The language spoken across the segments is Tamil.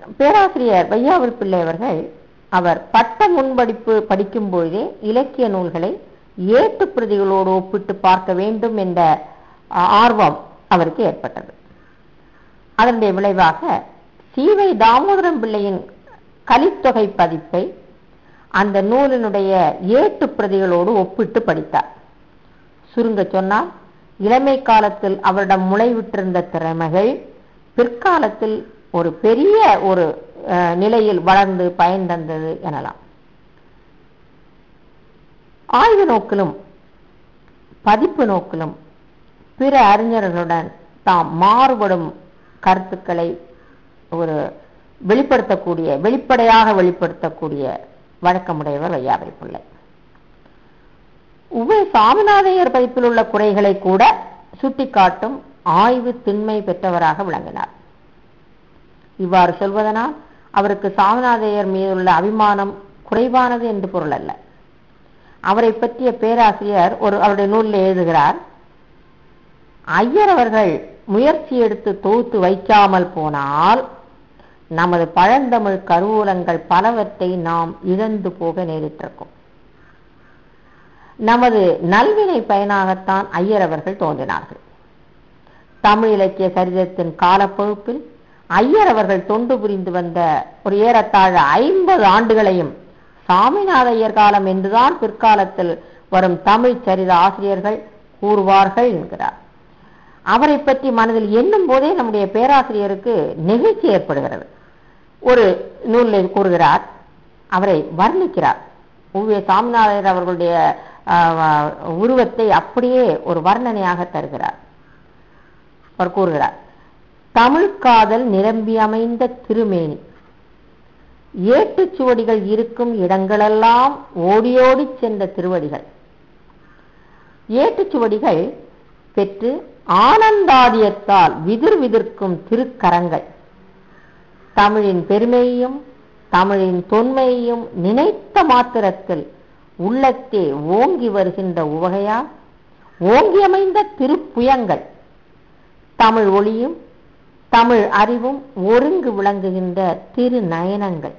பேராசிரியர் வையாவூர் பிள்ளை அவர்கள் அவர் பட்ட முன்படிப்பு படிக்கும் பொழுதே இலக்கிய நூல்களை ஏட்டு பிரதிகளோடு ஒப்பிட்டு பார்க்க வேண்டும் என்ற ஆ- ஆர்வம் அவருக்கு ஏற்பட்டது அதனுடைய விளைவாக சீவை தாமோதரம் பிள்ளையின் கலித்தொகை பதிப்பை அந்த நூலினுடைய ஏட்டு பிரதிகளோடு ஒப்பிட்டு படித்தார் சுருங்க சொன்னால் இளமை காலத்தில் அவரிடம் முளைவிட்டிருந்த திறமைகள் பிற்காலத்தில் ஒரு பெரிய ஒரு அஹ், நிலையில் வளர்ந்து பயன் தந்தது எனலாம் ஆய்வு நோக்கிலும் பதிப்பு நோக்கிலும் பிற அறிஞர்களுடன் தாம் மாறுபடும் கருத்துக்களை ஒரு வெளிப்படுத்தக்கூடிய வெளிப்படையாக வெளிப்படுத்தக்கூடிய வழக்கமுடையவர் வையாபுரி பிள்ளை உவே சாமிநாதையர் பதிப்பில் உள்ள குறைகளை கூட சுட்டிக்காட்டும் ஆய்வு திண்மை பெற்றவராக விளங்கினார் இவ்வாறு சொல்வதனால் அவருக்கு சாமிநாதையர் மீதுள்ள அபிமானம் குறைவானது என்று பொருள் அல்ல அவரை பற்றிய பேராசிரியர் ஒரு அவருடைய நூலில் எழுதுகிறார் ஐயர் அவர்கள் முயற்சி எடுத்து தொகுத்து வைக்காமல் போனால் நமது பழந்தமிழ் கருவூலங்கள் பலவற்றை நாம் இழந்து போக நேரிட்டிருக்கும் நமது நல்வினை பயனாகத்தான் ஐயர் அவர்கள் தோன்றினார்கள் தமிழ் இலக்கிய சரிதத்தின் காலப்பகுப்பில் ஐயர் அவர்கள் தொண்டு புரிந்து வந்த ஒரு ஏறத்தாழ ஐம்பது ஆண்டுகளையும் சாமிநாத ஐயர் காலம் என்றுதான் பிற்காலத்தில் வரும் தமிழ் சரித ஆசிரியர்கள் கூறுவார்கள் என்கிறார் அவரை பற்றி மனதில் எண்ணும் போதே நம்முடைய பேராசிரியருக்கு நெகிழ்ச்சி ஏற்படுகிறது ஒரு நூலில் கூறுகிறார் அவரை வர்ணிக்கிறார் உவே சாமிநாதர் அவர்களுடைய ஆஹ், உருவத்தை அப்படியே ஒரு வர்ணனையாக தருகிறார் அவர் கூறுகிறார் தமிழ் காதல் நிரம்பி அமைந்த திருமேனி ஏட்டுச் சுவடிகள் இருக்கும் இடங்களெல்லாம் ஓடியோடி சென்ற திருவடிகள் ஏட்டுச் சுவடிகள் பெற்று ஆனந்தாதியத்தால் விதிர் விதிர்க்கும் திருக்கரங்கள் தமிழின் பெருமையையும் தமிழின் தொன்மையையும் நினைத்த மாத்திரத்தில் உள்ளத்தே ஓங்கி வருகின்ற உவகையால் ஓங்கி அமைந்த திருப்புயங்கள் தமிழ் ஒளியும் தமிழ் அறிவும் ஒருங்கு விளங்குகின்ற திருநயனங்கள்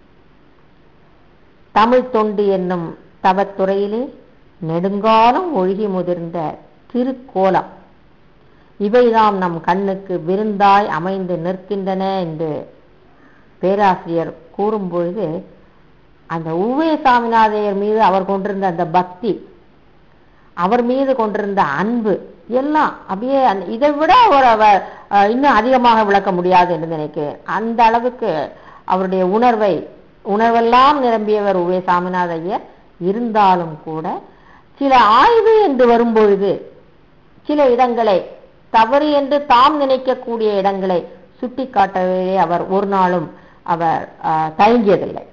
தமிழ் தொண்டு என்னும் தவத்துறையிலே நெடுங்காலம் ஒழுகி முதிர்ந்த திருக்கோலம் இவைதாம் நம் கண்ணுக்கு விருந்தாய் அமைந்து நிற்கின்றன என்று பேராசிரியர் கூறும்பொழுது அந்த உவே சாமிநாதையர் மீது அவர் கொண்டிருந்த அந்த பக்தி அவர் மீது கொண்டிருந்த அன்பு எல்லாம் அப்படியே அந்த- இதை விட ஒரு அவர் அஹ், இன்னும் அதிகமாக விளக்க முடியாது என்று நினைக்கிறேன் அந்த அளவுக்கு அவருடைய உணர்வை உணர்வெல்லாம் நிரம்பியவர் உவே சாமிநாத ஐயர் இருந்தாலும் கூட சில ஆய்வு என்று வரும்பொழுது சில இடங்களை தவறு என்று தாம் நினைக்கக்கூடிய இடங்களை சுட்டிக்காட்டவே அவர் ஒரு நாளும் அவர் அஹ், தயங்கியதில்லை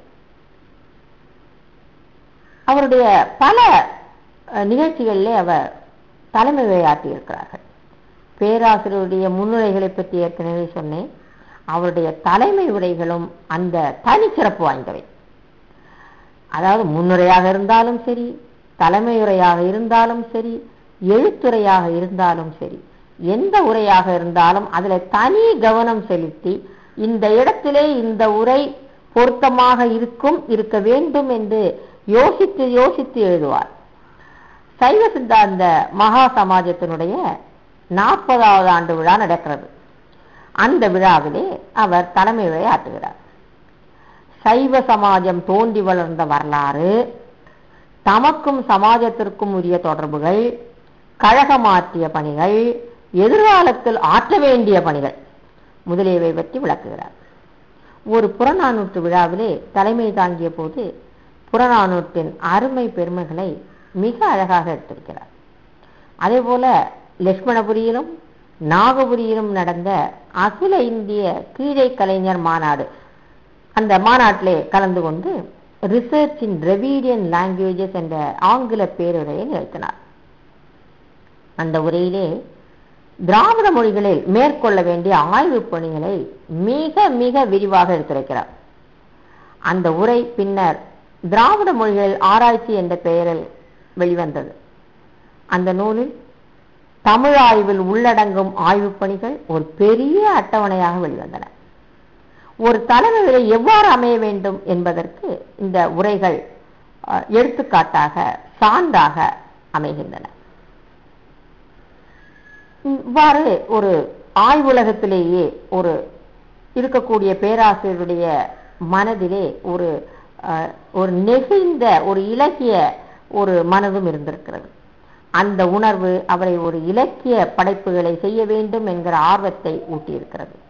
அவருடைய பல அஹ், நிகழ்ச்சிகளிலே அவர் தலைமை உரையாற்றியிருக்கிறார்கள் பேராசிரியருடைய முன்னுரைகளை பற்றி ஏற்கனவே சொன்னேன் அவருடைய தலைமை உரைகளும் அந்த தனிச்சிறப்பு வாய்ந்தவை அதாவது முன்னுரையாக இருந்தாலும் சரி தலைமை உரையாக இருந்தாலும் சரி எழுத்துரையாக இருந்தாலும் சரி எந்த உரையாக இருந்தாலும் அதுல தனி கவனம் செலுத்தி இந்த இடத்திலே இந்த உரை பொருத்தமாக இருக்கும் இருக்க வேண்டும் என்று யோசித்து யோசித்து எழுதுவார் சைவ சித்தாந்த மகா சமாஜத்தினுடைய நாற்பதாவது ஆண்டு விழா நடக்கிறது அந்த விழாவிலே அவர் தலைமை உரை ஆற்றுகிறார் சைவ சமாஜம் தோன்றி வளர்ந்த வரலாறு தமக்கும் சமாஜத்திற்கும் உரிய தொடர்புகள் கழகமாற்றிய பணிகள் எதிர்காலத்தில் ஆற்ற வேண்டிய பணிகள் முதலியவை பற்றி விளக்குகிறார் ஒரு புறநானூற்று விழாவிலே தலைமை தாங்கிய போது புறநானூற்றின் அருமை பெருமைகளை மிக அழகாக எடுத்திருக்கிறார் அதே போல லட்சுமணபுரியிலும் நாகபுரியிலும் நடந்த அகில இந்திய கீழை கலைஞர் மாநாடு அந்த மாநாட்டிலே கலந்து கொண்டு ரிசர்ச் இன் டிரெவிடியன் லாங்குவேஜஸ் என்ற ஆங்கில பேருரையை நிகழ்த்தினார் அந்த உரையிலே திராவிட மொழிகளில் மேற்கொள்ள வேண்டிய ஆய்வுப் பணிகளை மிக மிக விரிவாக எடுத்துரைக்கிறார் அந்த உரை பின்னர் திராவிட மொழிகள் ஆராய்ச்சி என்ற பெயரில் வெளிவந்தது அந்த நூலில் தமிழ் ஆய்வில் உள்ளடங்கும் ஆய்வுப் பணிகள் ஒரு பெரிய அட்டவணையாக வெளிவந்தன ஒரு தலைமை எவ்வாறு அமைய வேண்டும் என்பதற்கு இந்த உரைகள் அஹ், எடுத்துக்காட்டாக சான்றாக அமைகின்றன இவ்வாறு ஒரு ஆய்வுலகத்திலேயே ஒரு இருக்கக்கூடிய பேராசிரியருடைய மனதிலே ஒரு அஹ், ஒரு நெகிழ்ந்த ஒரு இலக்கிய ஒரு மனதும் இருந்திருக்கிறது அந்த உணர்வு அவரை ஒரு இலக்கிய படைப்புகளை செய்ய வேண்டும் என்கிற ஆர்வத்தை ஊட்டியிருக்கிறது